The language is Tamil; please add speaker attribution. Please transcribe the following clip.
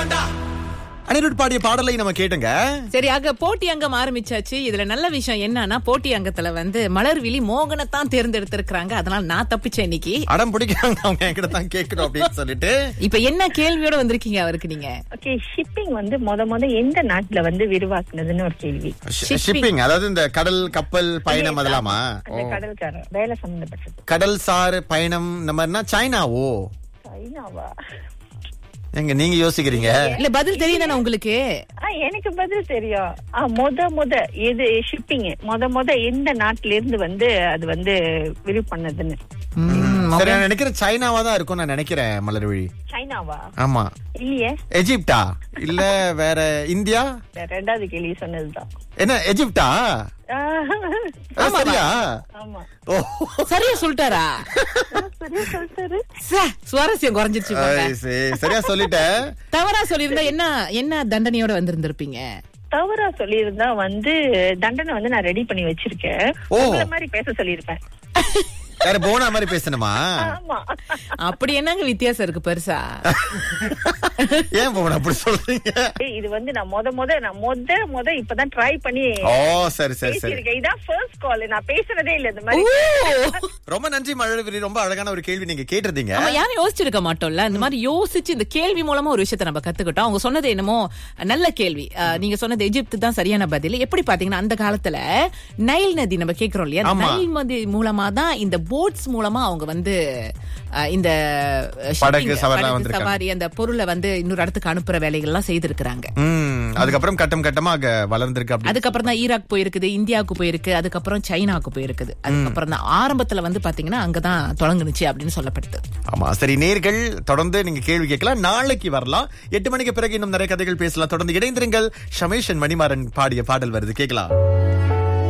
Speaker 1: அனிருட் பாடிய பாடலை நம்ம கேட்டுங்க
Speaker 2: சரி ஆக போட்டி அங்கம் ஆரம்பிச்சாச்சு இதுல நல்ல விஷயம் என்னன்னா போட்டி அங்கத்துல வந்து மலர்விழி மோகனத்தான் தேர்ந்தெடுத்திருக்கிறாங்க அதனால நான் தப்பிச்சேன் இன்னைக்கு
Speaker 1: அடம் பிடிக்கிறாங்க அவங்க என்கிட்ட தான் கேட்கணும் அப்படின்னு சொல்லிட்டு
Speaker 2: இப்ப என்ன கேள்வியோட வந்திருக்கீங்க அவருக்கு நீங்க
Speaker 3: ஓகே ஷிப்பிங் வந்து முத முத எந்த நாட்டுல வந்து விரிவாக்குனதுன்னு ஒரு கேள்வி
Speaker 2: Shipping.
Speaker 1: ஷிப்பிங் அதாவது இந்த கடல் கப்பல் பயணம் அதெல்லாமா
Speaker 3: அந்த கடல்காரன் வேலை சம்பந்தப்பட்டது
Speaker 1: கடல் சார் பயணம் இந்த மாதிரினா சைனாவோ
Speaker 3: சைனாவா
Speaker 1: எங்க நீங்க யோசிக்கிறீங்க
Speaker 2: இல்ல பதில் தெரியும் தானே உங்களுக்கு
Speaker 3: ஆ, எனக்கு பதில் தெரியும் ஆ, முத முத எது ஷிப்பிங் முத முத எந்த நாட்டுல இருந்து வந்து அது வந்து விரிவு பண்ணதுன்னு
Speaker 2: ம்,
Speaker 1: சரி நான் நினைக்கிறேன் சைனாவா தான் இருக்கும் நான் நினைக்கிறேன் மலர்விழி
Speaker 3: சைனாவா
Speaker 1: ஆமா
Speaker 3: இல்லையே
Speaker 1: எஜிப்டா இல்ல வேற இந்தியா
Speaker 3: ரெண்டாவது கேள்வி சொன்னதுதான்
Speaker 1: என்ன எஜிப்டா
Speaker 3: ஆ,
Speaker 1: ஆ, சரியா
Speaker 3: ஆமா
Speaker 1: ஓ
Speaker 2: சரியா சொல்லிட்டாரா
Speaker 3: சரியா சொல்லிட்டாரு
Speaker 2: சே, சுவாரஸ்யம் குறைஞ்சிருச்சு போங்க.
Speaker 1: ஐ, சரி, சரியா சொல்லிட்டேன்
Speaker 2: தவறா சொல்லியிருந்தா என்ன என்ன தண்டனையோட வந்திருந்திருப்பீங்க
Speaker 3: தவறா சொல்லியிருந்தா வந்து தண்டனை வந்து நான் ரெடி பண்ணி வச்சிருக்கேன்
Speaker 1: ஓ.
Speaker 3: உங்களை மாதிரி பேச சொல்லியிருப்பேன்
Speaker 1: வேற போனா மாதிரி பேசணுமா
Speaker 3: ஆமா
Speaker 2: அப்படி என்னங்க வித்தியாசம் இருக்கு பெருசா
Speaker 1: ஏன் போன அப்படி சொல்றீங்க
Speaker 3: ஏய், இது வந்து நான் முத முத நான் முத முத இப்பதான் ட்ரை பண்ணி
Speaker 1: ஓ சரி சரி சரி
Speaker 3: பேசியிருக்கேன் இதான் ஃபர்ஸ்ட் கால் நான் பேசுனதே இல்ல இந்த மாதிரி
Speaker 2: ஓ!
Speaker 1: ரொம்ப நன்றி மழை ரொம்ப அழகான ஒரு கேள்வி நீங்க கேட்டிருந்தீங்க
Speaker 2: நம்ம யாரும் யோசிச்சிருக்க மாட்டோம்ல இந்த மாதிரி யோசிச்சு இந்த கேள்வி மூலமா ஒரு விஷயத்தை நம்ம கத்துக்கிட்டோம் அவங்க சொன்னது என்னமோ நல்ல கேள்வி அஹ், நீங்க சொன்னது எஜிப்து தான் சரியான பதில் எப்படி பாத்தீங்கன்னா அந்த காலத்துல நைல் நதி நம்ம கேக்குறோம் இல்லையா அந்த
Speaker 1: ஆமா.
Speaker 2: நைல் நதி மூலமா தான் இந்த போட்ஸ் மூலமா அவங்க வந்து அஹ், இந்த shipping,
Speaker 1: படகு சவாரிலாம்
Speaker 2: படகு
Speaker 1: வந்திருக்காங்க.
Speaker 2: சவாரி அந்த பொருளை வந்து இன்னொரு இடத்துக்கு அனுப்புற வேலைகள் எல்லாம் செய்திருக்கிறாங்க
Speaker 1: ம் அதுக்கப்புறம் கட்டம் கட்டமா அங்க வளர்ந்திருக்கு அப்படி
Speaker 2: அதுக்கப்புறம் தான் ஈராக் போயிருக்குது இந்தியாவுக்கு போயிருக்கு அதுக்கப்புறம் சைனாவுக்கு போயிருக்குது அதுக்கப்புறம் தான் ஆரம்பத்துல வந்து பாத்தீங்கன்னா அங்கதான் தொடங்குனுச்சு அப்படின்னு சொல்லப்படுது
Speaker 1: ஆமா சரி நேர்கள் தொடர்ந்து நீங்க கேள்வி கேட்கலாம் நாளைக்கு வரலாம் எட்டு மணிக்கு பிறகு இன்னும் நிறைய கதைகள் பேசலாம் தொடர்ந்து இணைந்திருங்கள் ஷமேஷன் மணிமாறன் பாடிய பாடல் வருது கேட்கலாம்